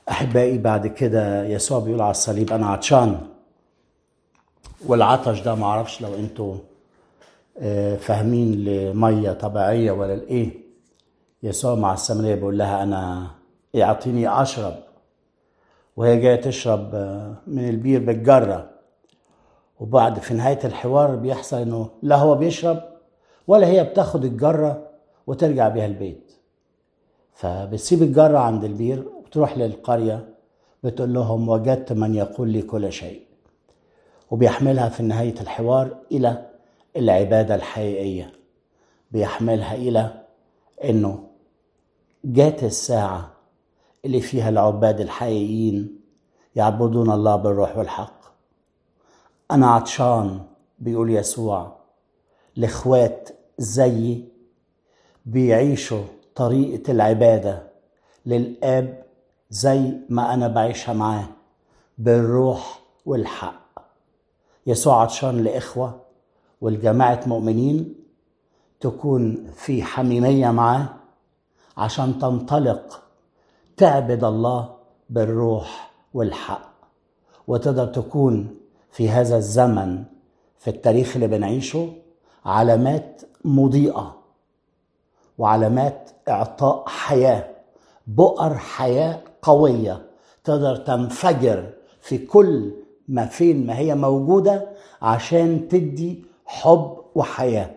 احبائي بعد كده يسوع بيقول على الصليب انا عطشان والعطش ده معرفش لو انتوا آه، فاهمين لميه طبيعيه ولا لايه يسوع مع السامريه بيقول لها انا اعطيني اشرب وهي جايه تشرب آه، من البير بالجره وبعد في نهايه الحوار بيحصل انه لا هو بيشرب ولا هي بتاخد الجره وترجع بيها البيت فبتسيب الجره عند البير وتروح للقريه بتقول لهم وجدت من يقول لي كل شيء وبيحملها في نهايه الحوار الى العباده الحقيقيه بيحملها الى انه جات الساعه اللي فيها العباد الحقيقيين يعبدون الله بالروح والحق انا عطشان بيقول يسوع لاخوات زيي بيعيشوا طريقه العباده للاب زي ما انا بعيشها معاه بالروح والحق يسوع عطشان لاخوه والجماعه مؤمنين تكون في حميميه معاه عشان تنطلق تعبد الله بالروح والحق وتقدر تكون في هذا الزمن في التاريخ اللي بنعيشه علامات مضيئه وعلامات اعطاء حياه بؤر حياه قويه تقدر تنفجر في كل ما فين ما هي موجوده عشان تدي حب وحياه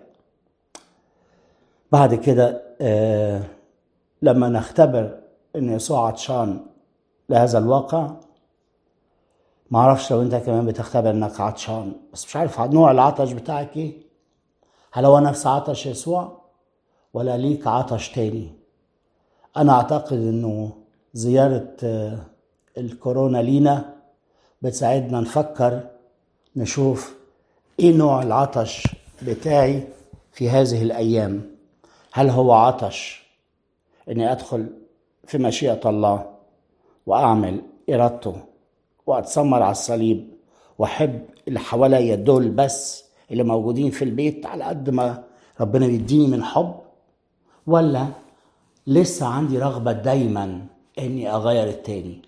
بعد كده آه لما نختبر ان يسوع عطشان لهذا الواقع ما اعرفش لو انت كمان بتختبر انك عطشان بس مش عارف نوع العطش بتاعك ايه هل هو نفس عطش يسوع ولا ليك عطش تاني انا اعتقد انه زيارة آه، الكورونا لينا بتساعدنا نفكر نشوف ايه نوع العطش بتاعي في هذه الايام هل هو عطش اني ادخل في مشيئة الله واعمل ارادته واتسمر على الصليب واحب اللي حواليا دول بس اللي موجودين في البيت على قد ما ربنا بيديني من حب ولا لسه عندي رغبة دايما اني اغير التاني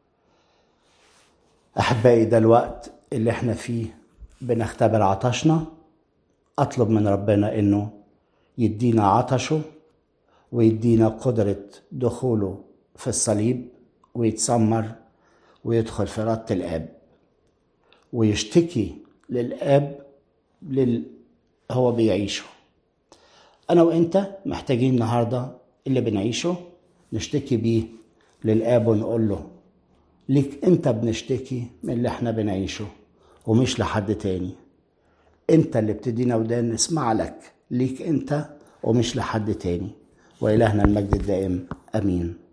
احبائي ده الوقت اللي احنا فيه بنختبر عطشنا اطلب من ربنا انه يدينا عطشه ويدينا قدرة دخوله في الصليب ويتسمر ويدخل في رد الاب ويشتكي للاب لل هو بيعيشه انا وانت محتاجين النهارده اللي بنعيشه نشتكي بيه للاب ونقول له ليك انت بنشتكي من اللي احنا بنعيشه ومش لحد تاني انت اللي بتدينا ودان نسمع لك ليك انت ومش لحد تاني والهنا المجد الدائم امين